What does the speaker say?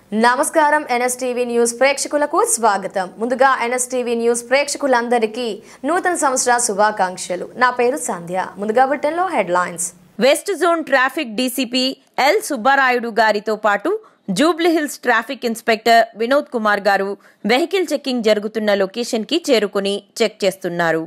నమస్కారం NSTV news ప్రేక్షకులకు స్వాగతం ముందుగా ఎన్ఎస్టీవీ న్యూస్ ప్రేక్షకులందరికీ నూతన సంవత్సర శుభాకాంక్షలు నా పేరు సంధ్య ముందుగా బుట్టెన్లో headlines west zone traffic DCP L Subbarayudu గారితో పాటు జూబ్లీహిల్స్ ట్రాఫిక్ ఇన్స్పెక్టర్ వినోద్ కుమార్ గారు వెహికల్ చెక్కింగ్ జరుగుతున్న లొకేషన్ కి చేరుకుని చెక్ చేస్తున్నారు